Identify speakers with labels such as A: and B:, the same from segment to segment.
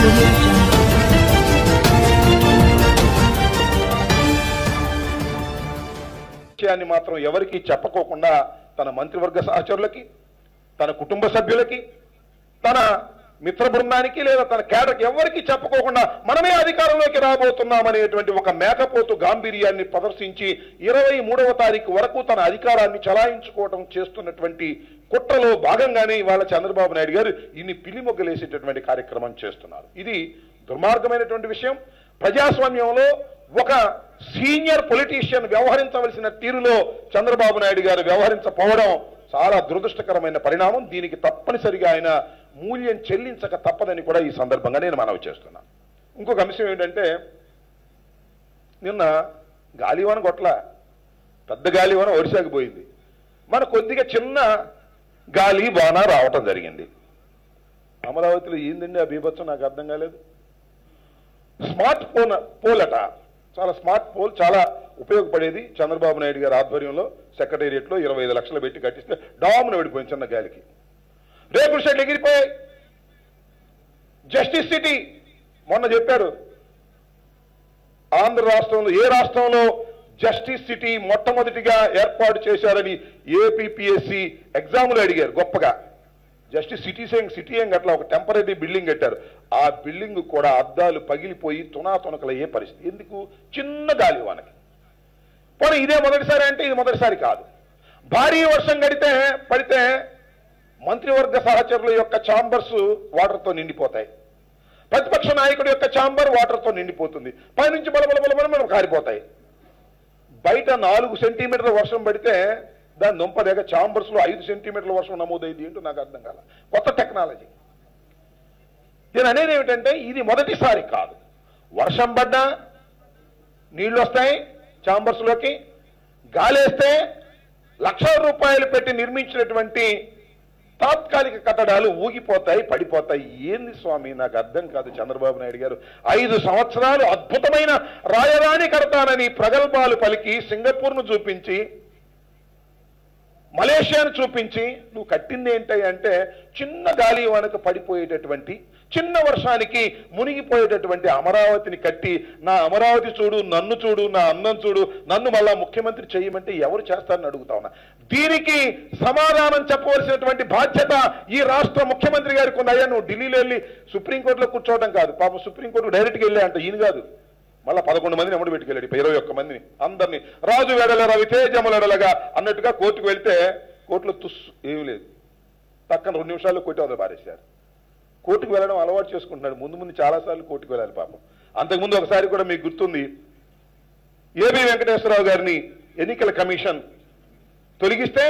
A: audio jungle.
B: విషయాన్ని మాత్రం ఎవరికి చెప్పకోకుండా తన మంత్రివర్గ సహచరులకి తన కుటుంబ సభ్యులకి తన మిత్ర బృందానికి లేదా తన కేడర్కి ఎవరికి చెప్పుకోకుండా మనమే అధికారంలోకి రాబోతున్నామనేటువంటి ఒక మేకపోతు గాంభీర్యాన్ని ప్రదర్శించి ఇరవై మూడవ తారీఖు వరకు తన అధికారాన్ని చలాయించుకోవటం చేస్తున్నటువంటి కుట్రలో భాగంగానే ఇవాళ చంద్రబాబు నాయుడు గారు ఇన్ని పిల్లిమొగ్గలేసేటటువంటి కార్యక్రమం చేస్తున్నారు ఇది దుర్మార్గమైనటువంటి విషయం ప్రజాస్వామ్యంలో ఒక సీనియర్ పొలిటీషియన్ వ్యవహరించవలసిన తీరులో చంద్రబాబు నాయుడు గారు వ్యవహరించకపోవడం చాలా దురదృష్టకరమైన పరిణామం దీనికి తప్పనిసరిగా ఆయన మూల్యం చెల్లించక తప్పదని కూడా ఈ సందర్భంగా నేను మనవి చేస్తున్నాను ఇంకొక అంశం ఏంటంటే నిన్న గాలివాన కొట్ల పెద్ద గాలివాన ఒడిశాకి పోయింది మన కొద్దిగా చిన్న గాలి వాన రావటం జరిగింది అమరావతిలో ఏందండి ఆ బీభత్సం నాకు అర్థం కాలేదు స్మార్ట్ ఫోన్ పోల్ అట చాలా స్మార్ట్ పోల్ చాలా ఉపయోగపడేది చంద్రబాబు నాయుడు గారి ఆధ్వర్యంలో సెక్రటేరియట్లో ఇరవై ఐదు లక్షలు పెట్టి కట్టిస్తే డామును వెళ్ళిపోయింది చిన్న గాలికి రేకుల షెడ్లు ఎగిరిపోయాయి జస్టిస్ సిటీ మొన్న చెప్పారు ఆంధ్ర రాష్ట్రంలో ఏ రాష్ట్రంలో జస్టిస్ సిటీ మొట్టమొదటిగా ఏర్పాటు చేశారని ఏపీపీఎస్సి ఎగ్జాములు అడిగారు గొప్పగా జస్టిస్ సిటీ సేంగ్ సిటీ ఏం అట్లా ఒక టెంపరీ బిల్డింగ్ కట్టారు ఆ బిల్డింగ్ కూడా అద్దాలు పగిలిపోయి తునాతునకలయ్యే పరిస్థితి ఎందుకు చిన్న గాలి వానకి పోనీ ఇదే మొదటిసారి అంటే ఇది మొదటిసారి కాదు భారీ వర్షం గడితే పడితే మంత్రివర్గ సహచరుల యొక్క ఛాంబర్స్ వాటర్తో నిండిపోతాయి ప్రతిపక్ష నాయకుడి యొక్క ఛాంబర్ వాటర్తో నిండిపోతుంది పైనుంచి బలబల బలబల మనం కారిపోతాయి బయట నాలుగు సెంటీమీటర్ల వర్షం పడితే దాని నొంపదేగ ఛాంబర్స్ లో ఐదు సెంటీమీటర్ల వర్షం నమోదైంది ఏంటో నాకు అర్థం కాల కొత్త టెక్నాలజీ నేను అనేది ఏమిటంటే ఇది మొదటిసారి కాదు వర్షం పడ్డా నీళ్లు వస్తాయి ఛాంబర్స్ లోకి గాలేస్తే లక్షల రూపాయలు పెట్టి నిర్మించినటువంటి తాత్కాలిక కట్టడాలు ఊగిపోతాయి పడిపోతాయి ఏంది స్వామి నాకు అర్థం కాదు చంద్రబాబు నాయుడు గారు ఐదు సంవత్సరాలు అద్భుతమైన రాయరాణి కడతానని ప్రగల్భాలు పలికి సింగపూర్ను చూపించి మలేషియాను చూపించి నువ్వు కట్టింది ఏంటి అంటే చిన్న గాలి వానకు పడిపోయేటటువంటి చిన్న వర్షానికి మునిగిపోయేటటువంటి అమరావతిని కట్టి నా అమరావతి చూడు నన్ను చూడు నా అందం చూడు నన్ను మళ్ళా ముఖ్యమంత్రి చేయమంటే ఎవరు చేస్తారని అడుగుతా ఉన్నా దీనికి సమాధానం చెప్పవలసినటువంటి బాధ్యత ఈ రాష్ట్ర ముఖ్యమంత్రి గారికి ఉంది అయ్యా నువ్వు ఢిల్లీలో వెళ్ళి సుప్రీంకోర్టులో కూర్చోవడం కాదు పాపం సుప్రీంకోర్టు డైరెక్ట్గా వెళ్ళా అంట ఈయన కాదు మళ్ళా పదకొండు మందిని ఎమ్మడి పెట్టుకెళ్ళాడు ఇప్పుడు ఇరవై ఒక్క మందిని అందరినీ రాజు వెడల రవి తేజములడలగా అన్నట్టుగా కోర్టుకు వెళ్తే కోర్టులో తుస్సు ఏమీ లేదు పక్కన రెండు నిమిషాల్లో కొట్టి వదిలి పారేశారు కోర్టుకు వెళ్ళడం అలవాటు చేసుకుంటున్నాడు ముందు ముందు చాలాసార్లు కోర్టుకు వెళ్ళాలి పాపం అంతకుముందు ఒకసారి కూడా మీకు గుర్తుంది ఏబి వెంకటేశ్వరరావు గారిని ఎన్నికల కమిషన్ తొలగిస్తే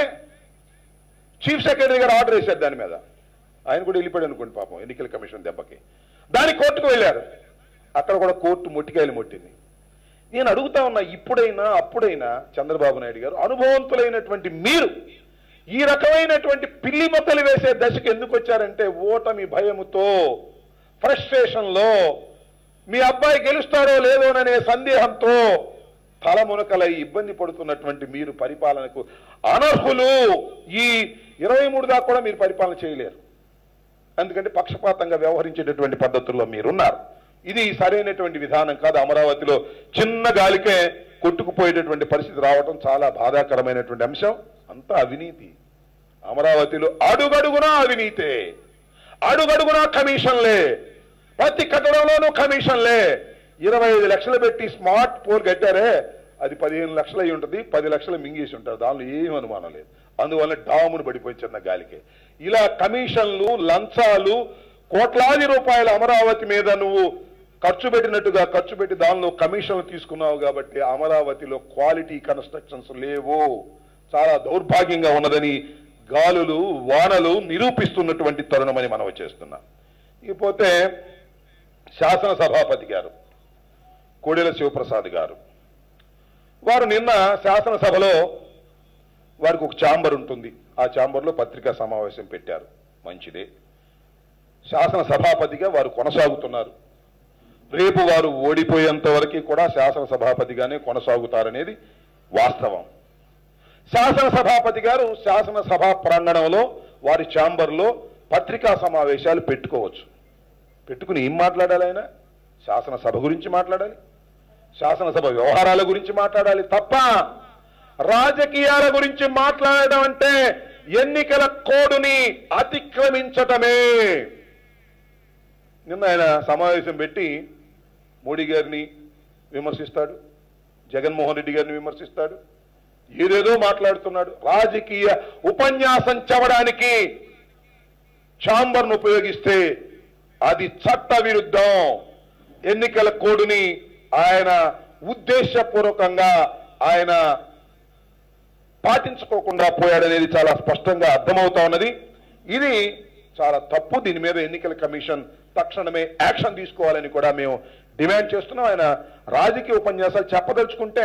B: చీఫ్ సెక్రటరీ గారు ఆర్డర్ వేశారు దాని మీద ఆయన కూడా వెళ్ళిపోయాడు అనుకోండి పాపం ఎన్నికల కమిషన్ దెబ్బకి దాని కోర్టుకు వెళ్ళారు అక్కడ కూడా కోర్టు మొట్టికాయలు మొట్టింది నేను అడుగుతా ఉన్నా ఇప్పుడైనా అప్పుడైనా చంద్రబాబు నాయుడు గారు అనుభవంతులైనటువంటి మీరు ఈ రకమైనటువంటి పిల్లి మొక్కలు వేసే దశకు ఎందుకు వచ్చారంటే ఓటమి భయముతో ఫ్రస్ట్రేషన్లో మీ అబ్బాయి గెలుస్తారో లేదోననే సందేహంతో తలమునకలై ఇబ్బంది పడుతున్నటువంటి మీరు పరిపాలనకు అనర్హులు ఈ ఇరవై మూడు దాకా కూడా మీరు పరిపాలన చేయలేరు ఎందుకంటే పక్షపాతంగా వ్యవహరించేటటువంటి పద్ధతుల్లో మీరున్నారు ఇది సరైనటువంటి విధానం కాదు అమరావతిలో చిన్న గాలికే కొట్టుకుపోయేటటువంటి పరిస్థితి రావటం చాలా బాధాకరమైనటువంటి అంశం అంతా అవినీతి అమరావతిలో అడుగడుగునా అవినీతే అడుగడుగునా కమిషన్లే ప్రతి కట్టడంలోనూ కమిషన్లే ఇరవై ఐదు లక్షలు పెట్టి స్మార్ట్ పోల్ కట్టారే అది పదిహేను లక్షలు అయి ఉంటుంది పది లక్షలు మింగేసి ఉంటారు దానిలో ఏం అనుమానం లేదు అందువల్ల డామును పడిపోయి చిన్న గాలికి ఇలా కమిషన్లు లంచాలు కోట్లాది రూపాయల అమరావతి మీద నువ్వు ఖర్చు పెట్టినట్టుగా ఖర్చు పెట్టి దానిలో కమిషన్లు తీసుకున్నావు కాబట్టి అమరావతిలో క్వాలిటీ కన్స్ట్రక్షన్స్ లేవు చాలా దౌర్భాగ్యంగా ఉన్నదని గాలులు వానలు నిరూపిస్తున్నటువంటి తరుణమని మనం చేస్తున్నాం ఇకపోతే శాసనసభాపతి గారు కోడెల శివప్రసాద్ గారు వారు నిన్న శాసనసభలో వారికి ఒక ఛాంబర్ ఉంటుంది ఆ ఛాంబర్లో పత్రికా సమావేశం పెట్టారు మంచిదే శాసన సభాపతిగా వారు కొనసాగుతున్నారు రేపు వారు ఓడిపోయేంత వరకు కూడా శాసన సభాపతిగానే కొనసాగుతారనేది వాస్తవం శాసన సభాపతి గారు శాసనసభ ప్రాంగణంలో వారి ఛాంబర్లో పత్రికా సమావేశాలు పెట్టుకోవచ్చు పెట్టుకుని ఏం మాట్లాడాలి ఆయన శాసనసభ గురించి మాట్లాడాలి శాసనసభ వ్యవహారాల గురించి మాట్లాడాలి తప్ప రాజకీయాల గురించి మాట్లాడడం అంటే ఎన్నికల కోడుని అతిక్రమించటమే నిన్న ఆయన సమావేశం పెట్టి మోడీ గారిని విమర్శిస్తాడు జగన్మోహన్ రెడ్డి గారిని విమర్శిస్తాడు ఏదేదో మాట్లాడుతున్నాడు రాజకీయ ఉపన్యాసం చెప్పడానికి ఛాంబర్ను ఉపయోగిస్తే అది చట్ట విరుద్ధం ఎన్నికల కోడ్ని ఆయన ఉద్దేశపూర్వకంగా ఆయన పాటించుకోకుండా పోయాడనేది చాలా స్పష్టంగా అర్థమవుతా ఉన్నది ఇది చాలా తప్పు దీని మీద ఎన్నికల కమిషన్ తక్షణమే యాక్షన్ తీసుకోవాలని కూడా మేము డిమాండ్ చేస్తున్నాం ఆయన రాజకీయ ఉపన్యాసాలు చెప్పదలుచుకుంటే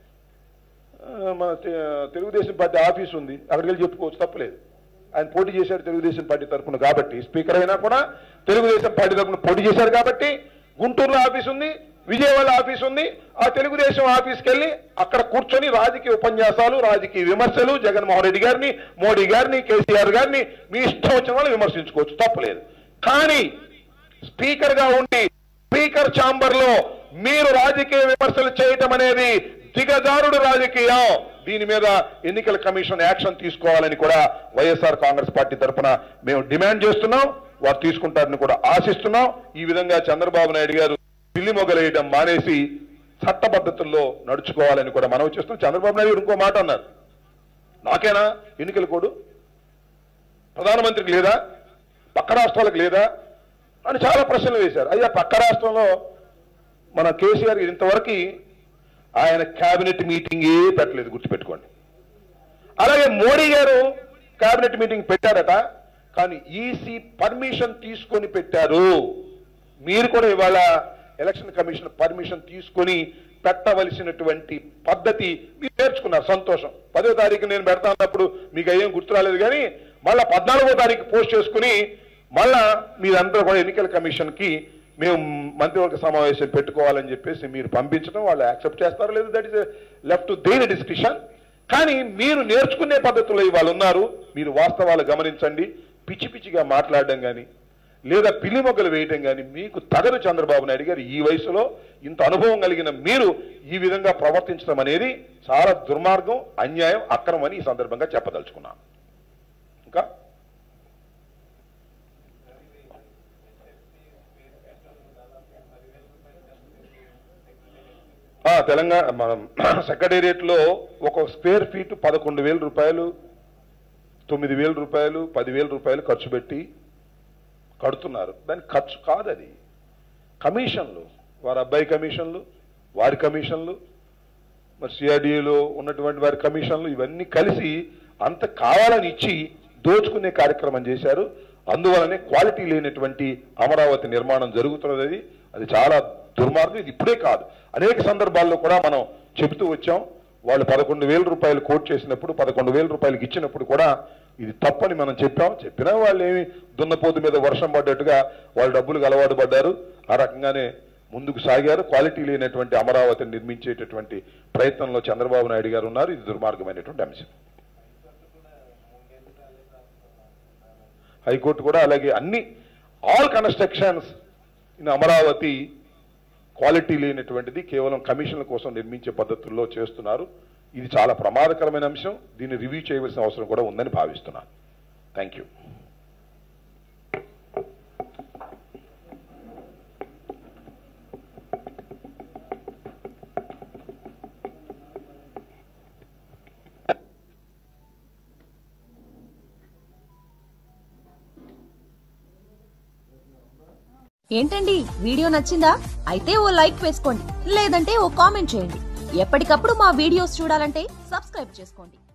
B: ఆ, మన తె- తెలుగుదేశం పార్టీ ఆఫీస్ ఉంది అక్కడికి వెళ్ళి చెప్పుకోవచ్చు తప్పలేదు ఆయన పోటీ చేశారు తెలుగుదేశం పార్టీ తరఫున కాబట్టి స్పీకర్ అయినా కూడా తెలుగుదేశం పార్టీ తరఫున పోటీ చేశారు కాబట్టి గుంటూరులో ఆఫీస్ ఉంది విజయవాడ ఆఫీస్ ఉంది ఆ తెలుగుదేశం ఆఫీస్కి వెళ్ళి అక్కడ కూర్చొని రాజకీయ ఉపన్యాసాలు రాజకీయ విమర్శలు జగన్మోహన్ రెడ్డి గారిని మోడీ గారిని కేసీఆర్ గారిని మీ ఇష్టం వచ్చిన వాళ్ళు విమర్శించుకోవచ్చు తప్పలేదు కానీ స్పీకర్ గా ఉండి స్పీకర్ ఛాంబర్ లో మీరు రాజకీయ విమర్శలు చేయటం అనేది దిగజారుడు రాజకీయం దీని మీద ఎన్నికల కమిషన్ యాక్షన్ తీసుకోవాలని కూడా వైఎస్ఆర్ కాంగ్రెస్ పార్టీ తరఫున మేము డిమాండ్ చేస్తున్నాం వారు తీసుకుంటారని కూడా ఆశిస్తున్నాం ఈ విధంగా చంద్రబాబు నాయుడు గారు పిల్లి మొగలేయడం మానేసి చట్ట పద్ధతుల్లో నడుచుకోవాలని కూడా మనవి చేస్తున్నాం చంద్రబాబు నాయుడు గారు ఇంకో మాట అన్నారు నాకేనా ఎన్నికల కోడు ప్రధానమంత్రికి లేదా పక్క రాష్ట్రాలకు లేదా అని చాలా ప్రశ్నలు వేశారు అయ్యా పక్క రాష్ట్రంలో మన కేసీఆర్ ఇంతవరకు ఆయన కేబినెట్ మీటింగే పెట్టలేదు గుర్తుపెట్టుకోండి అలాగే మోడీ గారు కేబినెట్ మీటింగ్ పెట్టారట కానీ ఈసీ పర్మిషన్ తీసుకొని పెట్టారు మీరు కూడా ఇవాళ ఎలక్షన్ కమిషన్ పర్మిషన్ తీసుకొని పెట్టవలసినటువంటి పద్ధతి మీరు నేర్చుకున్నారు సంతోషం పదో తారీఖు నేను పెడతా అన్నప్పుడు మీకు ఏం గుర్తు రాలేదు కానీ మళ్ళా పద్నాలుగో తారీఖు పోస్ట్ చేసుకుని మళ్ళా మీరందరూ కూడా ఎన్నికల కమిషన్ కి మేము మంత్రివర్గ సమావేశం పెట్టుకోవాలని చెప్పేసి మీరు పంపించడం వాళ్ళు యాక్సెప్ట్ చేస్తారో లేదు దట్ ఇస్ లెఫ్ట్ దేని డిస్కషన్ కానీ మీరు నేర్చుకునే పద్ధతుల్లో ఇవాళ ఉన్నారు మీరు వాస్తవాలు గమనించండి పిచ్చి పిచ్చిగా మాట్లాడడం కానీ లేదా పిల్లి మొగ్గలు వేయటం కానీ మీకు తగదు చంద్రబాబు నాయుడు గారు ఈ వయసులో ఇంత అనుభవం కలిగిన మీరు ఈ విధంగా ప్రవర్తించడం అనేది చాలా దుర్మార్గం అన్యాయం అక్రమం అని ఈ సందర్భంగా చెప్పదలుచుకున్నాను ఇంకా ఆ, తెలంగాణ మనం సెక్రటేరియట్ లో ఒక స్క్వేర్ ఫీట్ పదకొండు వేల రూపాయలు తొమ్మిది వేల రూపాయలు పదివేల రూపాయలు ఖర్చు పెట్టి కడుతున్నారు దాని ఖర్చు కాదు అది కమిషన్లు వారి అబ్బాయి కమిషన్లు వారి కమిషన్లు మరి సిఆర్డీఏలో ఉన్నటువంటి వారి కమిషన్లు ఇవన్నీ కలిసి అంత కావాలని ఇచ్చి దోచుకునే కార్యక్రమం చేశారు అందువలనే క్వాలిటీ లేనటువంటి అమరావతి నిర్మాణం జరుగుతున్నది అది అది చాలా దుర్మార్గం ఇది ఇప్పుడే కాదు అనేక సందర్భాల్లో కూడా మనం చెబుతూ వచ్చాం వాళ్ళు పదకొండు వేల రూపాయలు కోట్ చేసినప్పుడు పదకొండు వేల రూపాయలకి ఇచ్చినప్పుడు కూడా ఇది తప్పని మనం చెప్పాం చెప్పినా వాళ్ళు ఏమి దున్నపోతు మీద వర్షం పడ్డట్టుగా వాళ్ళు డబ్బులకు అలవాటు పడ్డారు ఆ రకంగానే ముందుకు సాగారు క్వాలిటీ లేనటువంటి అమరావతిని నిర్మించేటటువంటి ప్రయత్నంలో చంద్రబాబు నాయుడు గారు ఉన్నారు ఇది దుర్మార్గమైనటువంటి అంశం హైకోర్టు కూడా అలాగే అన్ని all constructions in Amaravati quality లేనటువంటిది కేవలం కమిషన్ల కోసం నిర్మించే పద్ధతుల్లో చేస్తున్నారు ఇది చాలా ప్రమాదకరమైన అంశం దీన్ని రివ్యూ చేయవలసిన అవసరం కూడా ఉందని భావిస్తున్నాను థ్యాంక్ యూ
A: ఏంటండి వీడియో నచ్చిందా అయితే ఓ లైక్ వేసుకోండి లేదంటే ఓ కామెంట్ చేయండి ఎప్పటికప్పుడు మా వీడియోస్ చూడాలంటే సబ్స్క్రైబ్ చేసుకోండి